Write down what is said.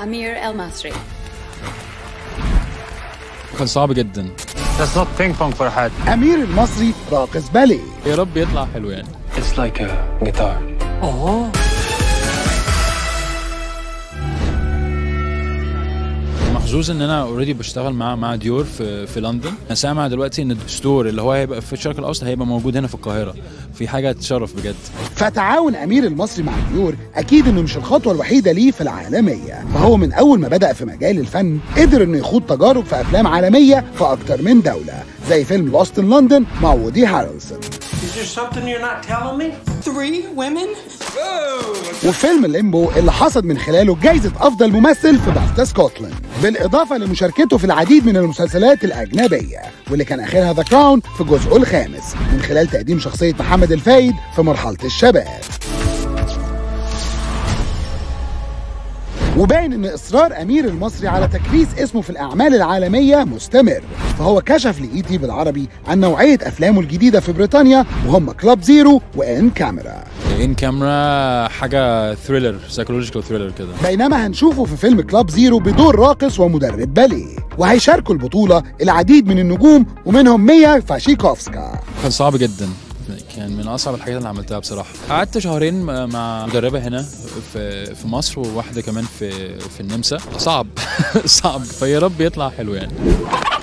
Amir El Masri. كان صعب جدا That's not ping pong فرحات أمير المصري راقص باليه يا رب يطلع حلو يعني It's like a guitar محظوظ ان انا اوريدي بشتغل مع مع ديور في في لندن انا سامع دلوقتي ان الستور اللي هو هيبقى في الشرق الاوسط هيبقى موجود هنا في القاهره في حاجه تشرف بجد فتعاون أمير المصري مع ديور أكيد إنه مش الخطوة الوحيدة ليه في العالمية فهو من أول ما بدأ في مجال الفن قدر إنه يخوض تجارب في أفلام عالمية في أكتر من دولة زي فيلم لوست إن لندن مع وودي هارلسون Is there something you're not telling me? Three women? وفيلم ليمبو اللي حصد من خلاله جايزة أفضل ممثل في بافتا سكوتلاند بالإضافة لمشاركته في العديد من المسلسلات الأجنبية واللي كان آخرها ذا كراون في جزءه الخامس من خلال تقديم شخصية محمد الفايد في مرحلة الشباب وباين ان اصرار امير المصري على تكريس اسمه في الاعمال العالميه مستمر فهو كشف لاي تي بالعربي عن نوعيه افلامه الجديده في بريطانيا وهم كلاب زيرو وان كاميرا ان كاميرا حاجه ثريلر سايكولوجيكال ثريلر كده بينما هنشوفه في فيلم كلاب زيرو بدور راقص ومدرب باليه وهيشاركوا البطوله العديد من النجوم ومنهم ميا فاشيكوفسكا كان صعب جدا كان من اصعب الحاجات اللي عملتها بصراحه قعدت شهرين مع مدربه هنا في في مصر وواحده كمان في في النمسا صعب صعب فيا رب يطلع حلو يعني